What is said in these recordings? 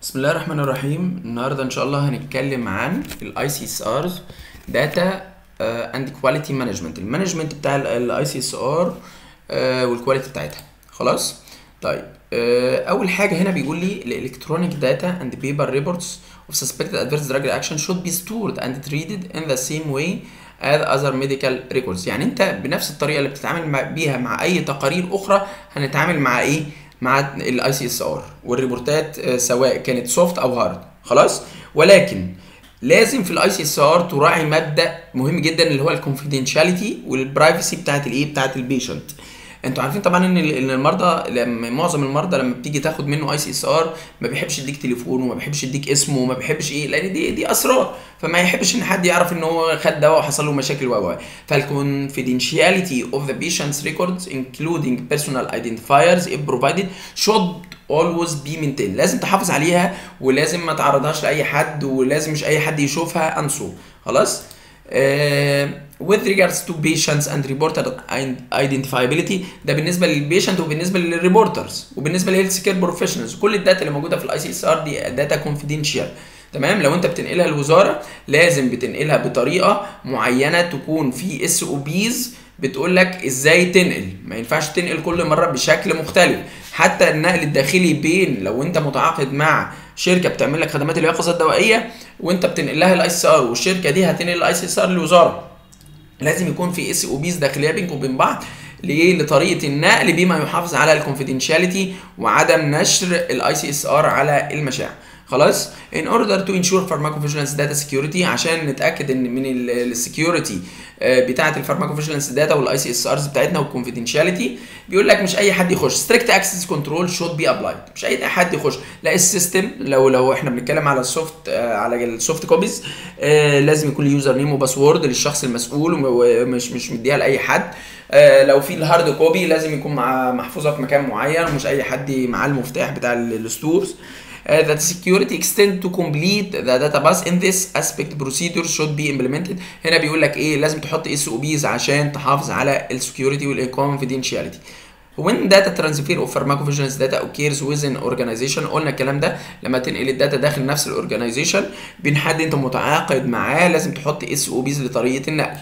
بسم الله الرحمن الرحيم النهارده ان شاء الله هنتكلم عن الاي سي اس ار داتا اند كواليتي مانجمنت المانجمنت بتاع الاي سي اس ار والكواليتي بتاعتها خلاص طيب آه، اول حاجه هنا بيقول لي الالكترونيك داتا اند بيبر ريبورتس of suspected adverse drug reaction should be stored and treated in the same way as other medical records يعني انت بنفس الطريقه اللي بتتعامل مع بيها مع اي تقارير اخرى هنتعامل مع ايه مع الاي سي اس ار والريبورتات آه، سواء كانت سوفت او هارد خلاص ولكن لازم في الاي سي اس ار تراعي مبدا مهم جدا اللي هو الكونفيدنشاليتي والبرايفسي بتاعت الايه بتاعت البيشنت انتوا عارفين طبعا ان ال- ان المرضى لما معظم المرضى لما بتيجي تاخد منه اي سي اس ار ما بيحبش يديك تليفونه وما بيحبش يديك اسمه وما بيحبش ايه لان دي دي اسرار فما يحبش ان حد يعرف ان هو خد دواء وحصل له مشاكل و و فالconfidentiality of the patient's records including personal identifiers if provided should always be maintained لازم تحافظ عليها ولازم ما تعرضهاش لاي حد ولازم مش اي حد يشوفها انسو خلاص آه with regards to patients and reporter identifiability ده بالنسبه للبيشنت وبالنسبه للريبورترز وبالنسبه للهيلث كير بروفيشنالز كل الداتا اللي موجوده في الاي سي اس ار دي داتا كونفيدنشال تمام لو انت بتنقلها للوزاره لازم بتنقلها بطريقه معينه تكون في اس او بيز بتقول لك ازاي تنقل ما ينفعش تنقل كل مره بشكل مختلف حتى النقل الداخلي بين لو انت متعاقد مع شركه بتعمل لك خدمات اليقظه الدوائيه وانت بتنقل لها الاي سي ار والشركه دي هتنقل الاي سي اس ار للوزاره لازم يكون في اس او بيز داخليه بينكم وبين بعض ليه لطريقه النقل بما يحافظ على الكونفيدنشاليتي وعدم نشر الاي سي اس ار على المشاع خلاص in order to ensure pharmacovigilance data security عشان نتاكد ان من السكيورتي بتاعه الفارماكوفيجيلانس داتا والاي سي اس ارز بتاعتنا والكونفيدنشاليتي بيقول لك مش اي حد يخش ستريكت اكسس كنترول شود بي ابلايد مش اي حد يخش لا السيستم لو لو احنا بنتكلم على السوفت على السوفت كوبيز لازم يكون اليوزر نيم وباسورد للشخص المسؤول ومش مش مديها لاي حد آه، لو في الهارد كوبي لازم يكون مع محفوظه في مكان معين ومش اي حد معاه المفتاح بتاع الستورز Uh, that security extend to complete the database in this aspect procedure should be implemented هنا بيقول لك ايه لازم تحط اس او بيز عشان تحافظ على السكيورتي والconfidentiality when data transfer of pharmacovigilance data occurs within organization قلنا الكلام ده لما تنقل الداتا داخل نفس الاورجنايزيشن بين حد انت متعاقد معاه لازم تحط اس او بيز لطريقه النقل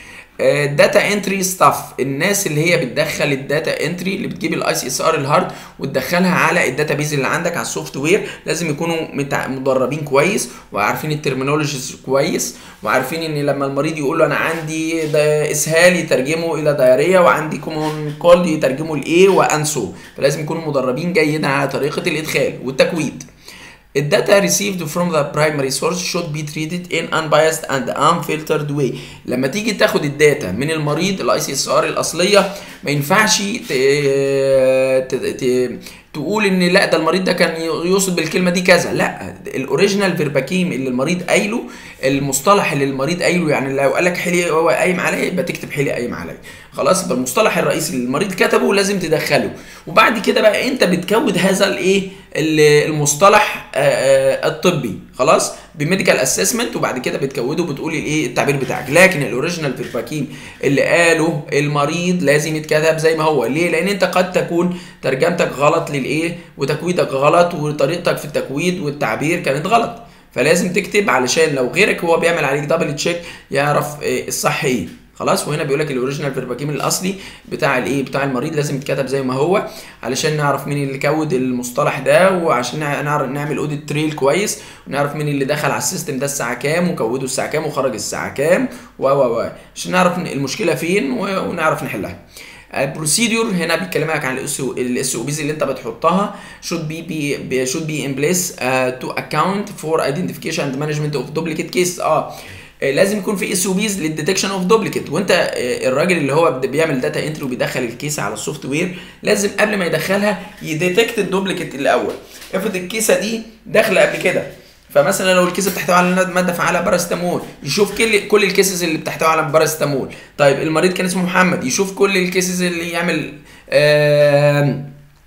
داتا انتري ستاف الناس اللي هي بتدخل الداتا انتري اللي بتجيب الاي سي اس ار الهارد وتدخلها على الداتا بيز اللي عندك على السوفت وير لازم يكونوا متع- مدربين كويس وعارفين الترمينولوجيز كويس وعارفين ان لما المريض يقول له انا عندي دا- اسهال يترجمه الى دايريه وعندي كومون كولد يترجمه لايه وانسو فلازم يكونوا مدربين جيدا على طريقه الادخال والتكويد الداتا received from the primary source should be treated in unbiased and unfiltered way لما تيجي تاخد الداتا من المريض الاي سي اس ار الاصليه ما ينفعش ت... ت... ت... تقول ان لا ده المريض ده كان يقصد بالكلمه دي كذا لا الاوريجينال فيرباكيم اللي المريض قايله المصطلح اللي المريض قايله يعني لو قال لك حلي هو قايم عليا يبقى تكتب حلي قايم عليا خلاص يبقى المصطلح الرئيسي اللي المريض كتبه لازم تدخله وبعد كده بقى انت بتكود هذا الايه ال- المصطلح آه، آه، الطبي خلاص بميديكال اسسمنت وبعد كده بتكوده بتقول الايه التعبير بتاعك لكن الاوريجينال فيرباكيم اللي قاله المريض لازم يتكتب زي ما هو ليه لان انت قد تكون ترجمتك غلط للايه وتكويدك غلط وطريقتك في التكويد والتعبير كانت غلط فلازم تكتب علشان لو غيرك هو بيعمل عليك دبل تشيك يعرف إيه الصح ايه خلاص وهنا بيقول لك الاوريجينال فيرباكيم الاصلي بتاع الايه بتاع المريض لازم يتكتب زي ما هو علشان نعرف مين اللي كود المصطلح ده وعشان نع- نعرف نعمل اوديت تريل كويس ونعرف مين اللي دخل على السيستم ده الساعه كام وكوده الساعه كام وخرج الساعه كام و و و عشان نعرف المشكله فين و- ونعرف نحلها البروسيدور هنا بيكلمك عن الاس الاس او بيز اللي انت بتحطها should be be should be in place uh, to account for identification and management of duplicate cases اه آه، لازم يكون في اس او بيز للديتكشن اوف دوبليكيت وانت آه، الراجل اللي هو بد- بيعمل داتا انتري وبيدخل الكيسه على السوفت وير لازم قبل ما يدخلها يديتكت الدوبليكيت الاول افرض الكيسه دي داخله قبل كده فمثلا لو الكيسه بتحتوي على ماده فعاله باراستامول يشوف كل كل الكيسز اللي بتحتوي على باراستامول طيب المريض كان اسمه محمد يشوف كل الكيسز اللي يعمل آم،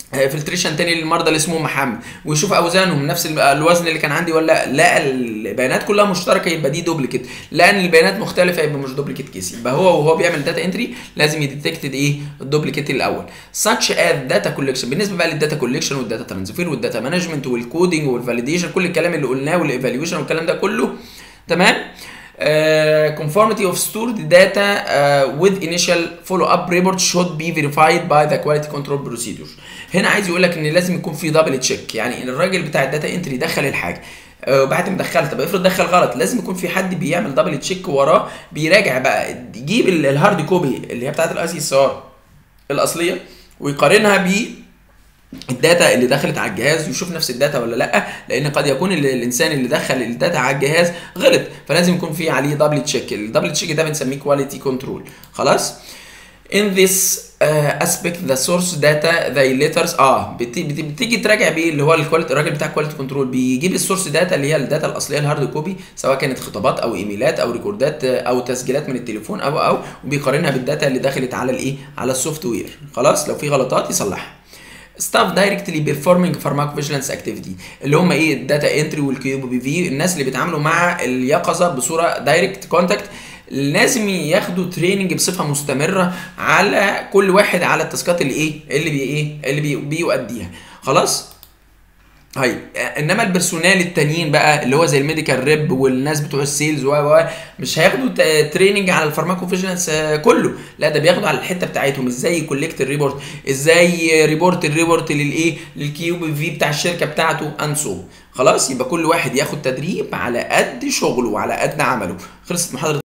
فلتريشن تاني للمرضى اللي اسمهم محمد ويشوف اوزانهم نفس الوزن اللي كان عندي ولا لا البيانات كلها مشتركه يبقى دي دوبليكيت لان البيانات مختلفه يبقى مش دوبليكيت كيس يبقى هو وهو بيعمل داتا انتري لازم يديتكت ايه الدوبليكيت الاول such as داتا كولكشن بالنسبه بقى للداتا كولكشن والداتا ترانسفير والداتا مانجمنت والكودينج والفاليديشن كل الكلام اللي قلناه والايفالويشن والكلام ده كله تمام Uh, conformity of stored data uh, with initial follow-up report should be verified by the quality control procedure. هنا عايز يقول لك ان لازم يكون في دبل تشيك يعني ان الراجل بتاع الداتا انتري دخل الحاجه وبعد ما دخلت طب افرض دخل غلط لازم يكون في حد بيعمل دبل تشيك وراه بيراجع بقى يجيب الهارد كوبي اللي هي بتاعت الاي سي اس ار الاصليه ويقارنها ب الداتا اللي دخلت على الجهاز ويشوف نفس الداتا ولا لا لان قد يكون الانسان اللي دخل الداتا على الجهاز غلط فلازم يكون في عليه دبل تشيك الدبل تشيك ده بنسميه كواليتي كنترول خلاص in this uh, aspect the source data the letters اه بت- بت- بتيجي تراجع بيه اللي هو الكواليتي الراجل بتاع كواليتي كنترول بيجيب السورس داتا اللي هي الداتا الاصليه الهارد كوبي سواء كانت خطابات او ايميلات او ريكوردات آه، او تسجيلات من التليفون او او وبيقارنها بالداتا اللي دخلت على الايه على السوفت وير خلاص لو في غلطات يصلحها ستاف دايركتلي بيرفورمينج فارماكوفيجيلانس اكتيفيتي اللي هم ايه الداتا انتري والكيو بي في الناس اللي بيتعاملوا مع اليقظه بصوره دايركت كونتاكت لازم ياخدوا تريننج بصفه مستمره على كل واحد على التاسكات اللي ايه اللي بي ايه اللي بي بيؤديها خلاص طيب انما البرسونال التانيين بقى اللي هو زي الميديكال ريب والناس بتوع السيلز و و مش هياخدوا ت- تريننج على الفارماكوفيجيلانس آه، كله لا ده بياخدوا على الحته بتاعتهم ازاي يكولكت الريبورت ازاي ريبورت الريبورت للايه للكيو بي في بتاع الشركه بتاعته انسو خلاص يبقى كل واحد ياخد تدريب على قد شغله وعلى قد عمله خلصت محاضره